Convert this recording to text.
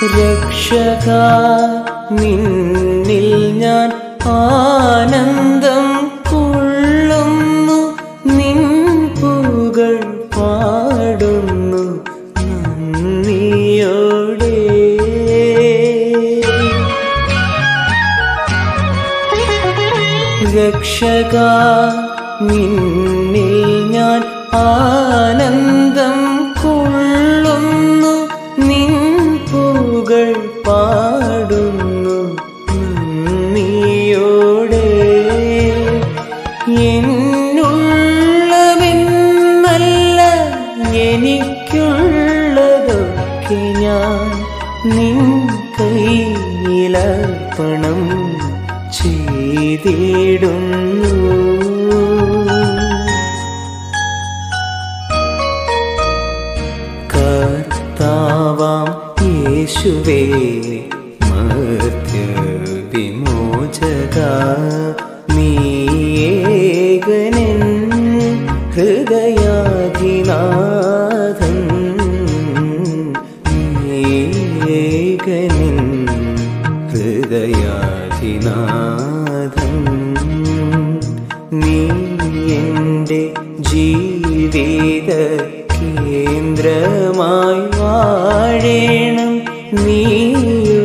രക്ഷക നിന്നിൽ ഞാൻ ആനന്ദം കൊള്ളുന്നു നിൻ പുകൾ പാടുന്നു നന്ദിയോടെ രക്ഷക നിന്നിൽ ഞാൻ ആനന്ദം കൊള്ളുന്നു നിൻ പുകൾ പാടുന്നു നന്ദിയോടെ എന്നുള്ളമെന്നല്ല എനിക്കുള്ളതൊക്കെ ഞാൻ നിൻ കയ്യിലർപ്പണം ചെയ്തിടുന്നു കർത്താവാം യേശുവേ മധ്യ വിമോചക നീയേകനൻ ഹൃദയാധിനാഥൻ നീയേകനൻ ഹൃദയാധിനാഥൻ നീ എൻ്റെ ജീവിത കേന്ദ്രമായി വാഴേണം നീ